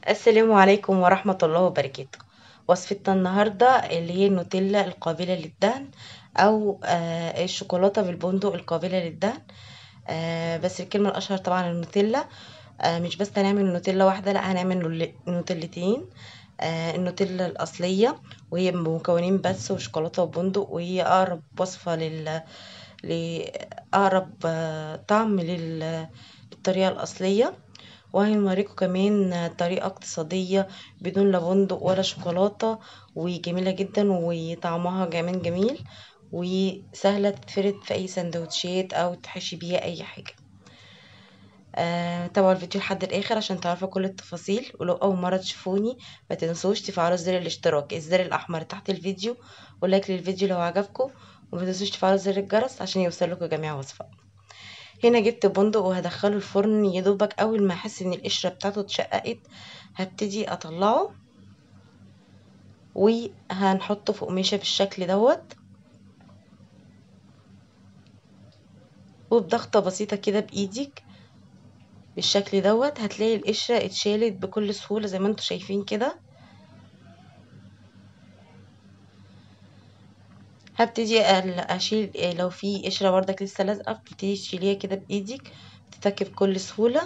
السلام عليكم ورحمة الله وبركاته وصفتنا النهاردة اللي هي النوتيلا القابلة للدهن أو آه، الشوكولاتة بالبندق القابلة للدهن آه، بس الكلمة الأشهر طبعا النوتيلا آه، مش بس هنعمل نوتيلا واحدة لا هنعمل نول- نوتيلتين آه، النوتيلا الأصلية وهي بمكونين بس وشوكولاتة وبندق وهي أقرب وصفة لل لأقرب آه، طعم لل- للطريقة الأصلية وهنوريكم كمان طريقة اقتصادية بدون لا بندق ولا شوكولاتة وجميلة جدا وطعمها كمان جميل وسهلة تتفرد في أي سندوتشات أو تحشي بيها أي حاجة آه، تابعوا الفيديو لحد الآخر عشان تعرفوا كل التفاصيل ولو أول مرة تشوفوني ما تنسوش تفعلوا زر الاشتراك الزر الأحمر تحت الفيديو ولايك للفيديو لو عجبكم وما تنسوش تفعلوا زر الجرس عشان يوصلكوا جميع وصفات هنا جبت بندق وهدخله الفرن يدوبك اول ما احس ان القشره بتاعته اتشققت هبتدي اطلعه وهنحطه في قماشه بالشكل دوت وبضغطه بسيطه كده بايدك بالشكل دوت هتلاقي القشره اتشالت بكل سهوله زي ما انتم شايفين كده هبتدي اشيل لو في قشره بردك لسه لازقه بتبتدي تشيليها كده بايدك تتك بكل سهوله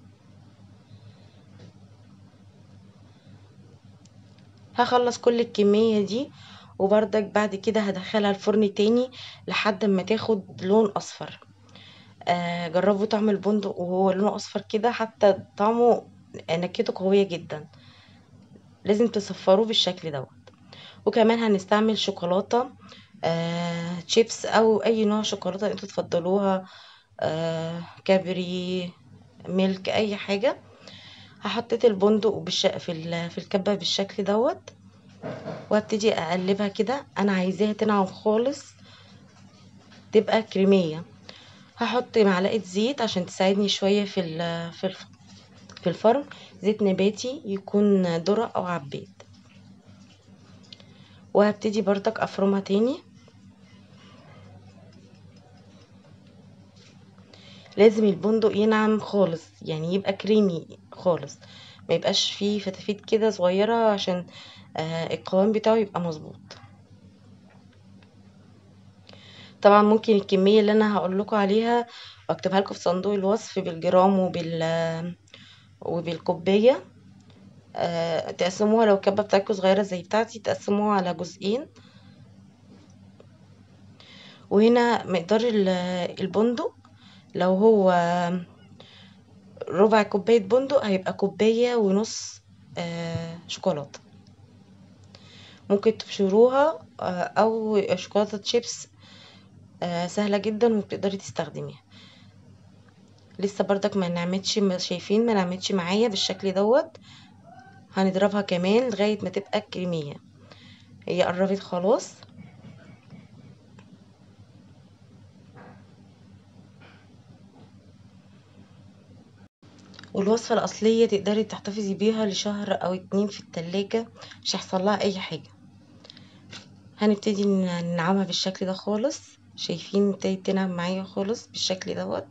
هخلص كل الكميه دي وبردك بعد كده هدخلها الفرن تاني لحد ما تاخد لون اصفر آه جربوا طعم البندق وهو لونه اصفر كده حتى طعمه نكهته قويه جدا لازم تصفروه بالشكل دوت وكمان هنستعمل شوكولاته آه شيبس او اي نوع شوكولاته انتوا تفضلوها آه كابري ميلك اي حاجه هحطيت البندق بالش... في ال... في الكبه بالشكل دوت وابتدي اقلبها كده انا عايزاها تنعم خالص تبقى كريميه هحط معلقه زيت عشان تساعدني شويه في ال... في الف... في الفرن زيت نباتي يكون ذره او عبيد وهبتدي بردك افرمها تاني لازم البندق ينعم خالص يعني يبقى كريمي خالص ما يبقاش فيه فتافيت كده صغيره عشان آه القوام بتاعه يبقى مظبوط طبعا ممكن الكميه اللي انا هقول لكم عليها واكتبها لكم في صندوق الوصف بالجرام وبال وبالكوبايه آه تقسموها لو الكبه بتاعتكم صغيره زي بتاعتي تقسموها على جزئين وهنا مقدار البندق لو هو ربع كوباية بندق هيبقى كوباية ونص آه شوكولاتة ممكن تبشروها آه أو شوكولاتة شيبس آه سهلة جدا وبتقدري تستخدميها لسه بردك ما نعمتش شايفين ما نعمتش معايا بالشكل دوت هنضربها كمان لغاية ما تبقى كريمية هي قربت خلاص والوصفة الأصلية تقدري تحتفظي بيها لشهر أو اتنين في التلاجة مش هيحصل لها أي حاجة هنبتدي ننعمها بالشكل ده خالص شايفين ابتدت تنعم معايا خالص بالشكل دوت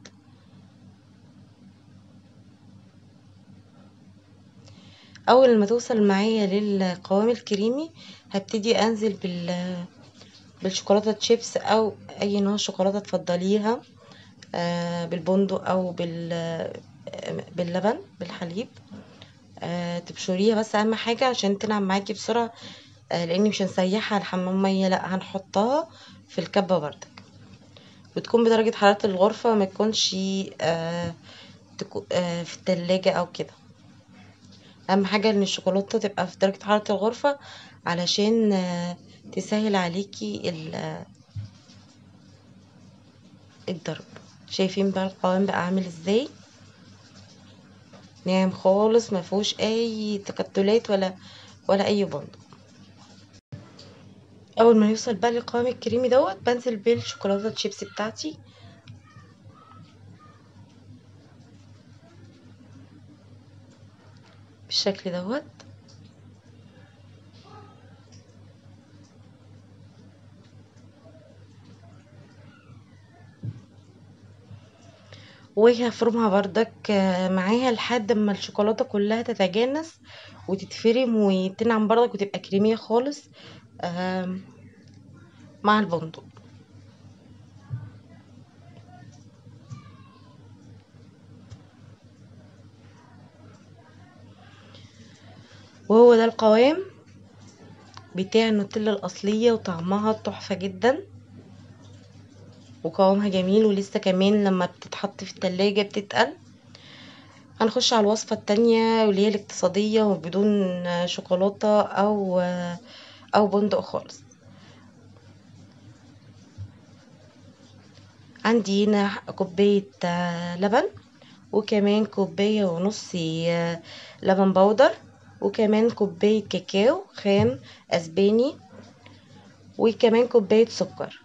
أول ما توصل معايا للقوام الكريمي هبتدي أنزل بال بالشوكولاتة تشيبس أو أي نوع شوكولاتة تفضليها آه بالبندق أو بال باللبن بالحليب آه تبشريها بس اهم حاجه عشان تنعم معاكي بسرعه آه لاني مش هنسيحها على حمام ميه لا هنحطها في الكبه بردك وتكون بدرجه حراره الغرفه ما تكونش آه تكو آه في التلاجة او كده اهم حاجه ان الشوكولاته تبقى في درجه حراره الغرفه علشان آه تسهل عليكي الضرب شايفين بقى القوام بقى عامل ازاي ناعم خالص ما فيهوش اي تكتلات ولا ولا اي بندق اول ما يوصل بقى للقوام الكريمي دوت بنزل بالشوكولاته الشيبسي بتاعتي بالشكل دوت وهفرمها بردك آه، معاها لحد ما الشوكولاته كلها تتجانس وتتفرم وتنعم بردك وتبقى كريميه خالص آم، مع البندق وهو ده القوام بتاع النوتيلا الأصلية وطعمها تحفة جدا وقوامها جميل ولسه كمان لما بتتحط في التلاجة بتتقل هنخش على الوصفة التانية واللي هي الاقتصادية وبدون شوكولاتة أو أو بندق خالص عندي هنا كوباية لبن وكمان كوباية ونص لبن بودر وكمان كوباية كاكاو خام أسباني وكمان كوباية سكر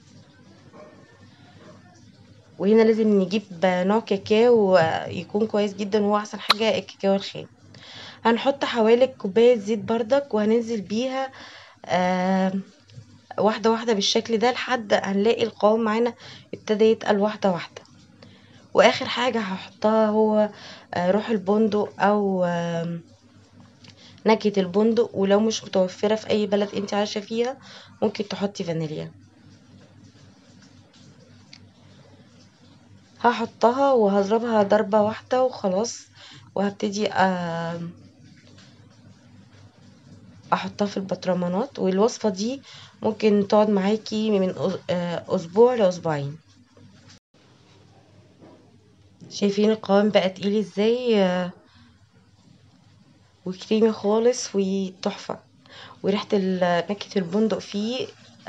وهنا لازم نجيب نوع كاكاو يكون كويس جدا وهو أحسن حاجة الكاكاو الخام هنحط حوالي كوباية زيت بردك وهننزل بيها آه واحدة واحدة بالشكل ده لحد هنلاقي القوام معانا ابتدى يتقل واحدة واحدة واخر حاجة هحطها هو آه روح البندق او آه نكهة البندق ولو مش متوفرة في اي بلد انت عايشة فيها ممكن تحطي فانيليا هحطها وهضربها ضربة واحدة وخلاص وهبتدي احطها في البطرمانات والوصفة دي ممكن تقعد معاكي من اسبوع لاسبوعين شايفين القوام بقى تقيل ازاي وكريمي خالص وتحفة وريحة نكهة البندق فيه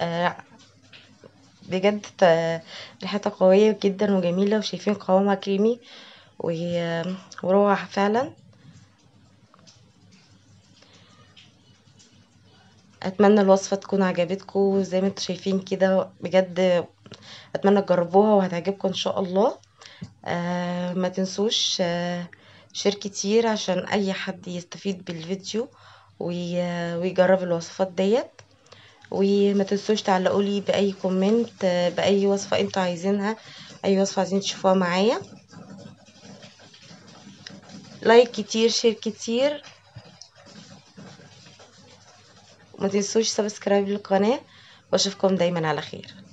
بجد ريحتها قوية جدا وجميلة وشايفين قوامها كريمي وروعة فعلا اتمنى الوصفة تكون عجبتكم زي ما انتم شايفين كده بجد اتمنى تجربوها وهتعجبكم ان شاء الله آه ما تنسوش آه شير كتير عشان اي حد يستفيد بالفيديو ويجرب الوصفات ديت وما تنسوش تعلقوا لي باي كومنت باي وصفه انتوا عايزينها اي وصفه عايزين تشوفوها معايا لايك كتير شير كتير وما تنسوش سبسكرايب للقناه واشوفكم دايما على خير